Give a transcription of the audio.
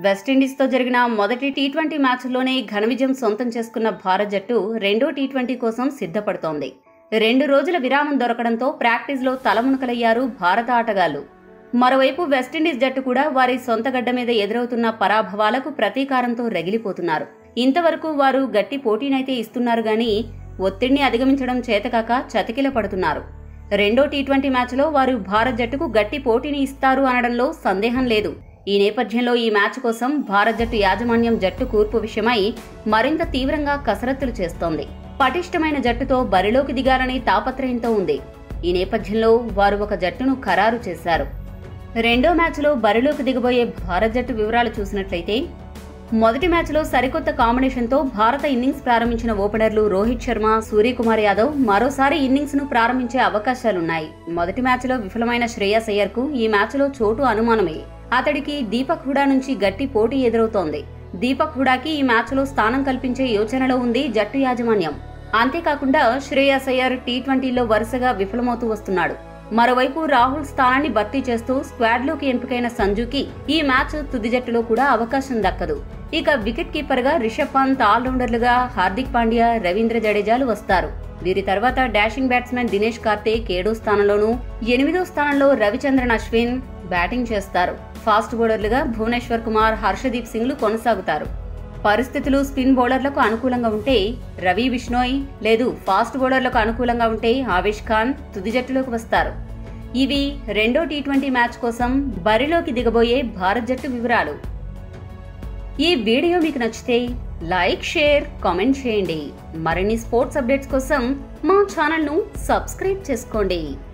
వెస్టిండీస్తో జరిగిన మొదటి T twenty మ్యాచ్లోనే ఘన విజయం సొంతం చేసుకున్న భారత్ జట్టు రెండో టీ ట్వంటీ కోసం సిద్ధపడుతోంది రెండు రోజుల విరామం దొరకడంతో ప్రాక్టీస్లో తలమునకలయ్యారు భారత ఆటగాళ్లు మరోవైపు వెస్టిండీస్ జట్టు కూడా వారి సొంత గడ్డ మీద ఎదురవుతున్న పరాభవాలకు ప్రతీకారంతో రగిలిపోతున్నారు ఇంతవరకు వారు గట్టి పోటీనైతే ఇస్తున్నారు గాని ఒత్తిడిని అధిగమించడం చేతకాక చతికిల పడుతున్నారు రెండో టీ ట్వంటీ మ్యాచ్లో వారు భారత్ జట్టుకు గట్టి పోటీని ఇస్తారు అనడంలో సందేహం లేదు ఈ నేపథ్యంలో ఈ మ్యాచ్ కోసం భారత్ జట్టు యాజమాన్యం జట్టు కూర్పు విషయమై మరింత తీవ్రంగా కసరత్తులు చేస్తోంది పటిష్టమైన జట్టుతో బరిలోకి దిగాలని తాపత్రయంతో ఉంది ఈ నేపథ్యంలో వారు ఒక జట్టును ఖరారు చేశారు రెండో మ్యాచ్లో బరిలోకి దిగబోయే భారత్ జట్టు వివరాలు చూసినట్లయితే మొదటి మ్యాచ్లో సరికొత్త కాంబినేషన్తో భారత ఇన్నింగ్స్ ప్రారంభించిన ఓపెనర్లు రోహిత్ శర్మ సూర్యకుమార్ యాదవ్ మరోసారి ఇన్నింగ్స్ ను ప్రారంభించే అవకాశాలున్నాయి మొదటి మ్యాచ్లో విఫలమైన శ్రేయస్ అయ్యర్ కు ఈ మ్యాచ్లో చోటు అనుమానమే అతడికి దీపక్ హుడా నుంచి గట్టి పోటీ ఎదురవుతోంది దీపక్ హుడాకి ఈ మ్యాచ్లో స్థానం కల్పించే యోచనలో ఉంది జట్టు యాజమాన్యం అంతేకాకుండా శ్రేయస్ అయ్యర్ టీ ట్వంటీలో వరుసగా విఫలమవుతూ వస్తున్నాడు మరోవైపు రాహుల్ స్థానాన్ని భర్తీ చేస్తూ స్క్వాడ్లోకి ఎంపికైన సంజుకి ఈ మ్యాచ్ తుది జట్టులో కూడా అవకాశం దక్కదు ఇక వికెట్ కీపర్ గా రిషబ్ పంత్ ఆల్రౌండర్లుగా హార్దిక్ పాండ్యా రవీంద్ర జడేజాలు వస్తారు వీరి తర్వాత డాషింగ్ బ్యాట్స్మెన్ దినేష్ కార్తీక్ ఏడో స్థానంలోనూ ఎనిమిదో స్థానంలో రవిచంద్రన్ అశ్విన్ బ్యాటింగ్ చేస్తారు ఫాస్ట్ బౌలర్లుగా భువనేశ్వర్ కుమార్ హర్షదీప్ సింగ్లు కొనసాగుతారు పరిస్థితులు స్పిన్ బౌలర్లకు అనుకూలంగా ఉంటే రవి బిష్నోయ్ లేదు ఫాస్ట్ బౌలర్లకు అనుకూలంగా ఉంటే ఆవేష్ ఖాన్ తుది జట్టులోకి వస్తారు ఇవి రెండో టీ ట్వంటీ మ్యాచ్ కోసం బరిలోకి దిగబోయే భారత్ జట్టు వివరాలు ఈ వీడియో మీకు నచ్చితే లైక్ షేర్ కామెంట్ చేయండి మరిన్ని స్పోర్ట్స్ అప్డేట్స్ కోసం మా ఛానల్ను సబ్స్క్రైబ్ చేసుకోండి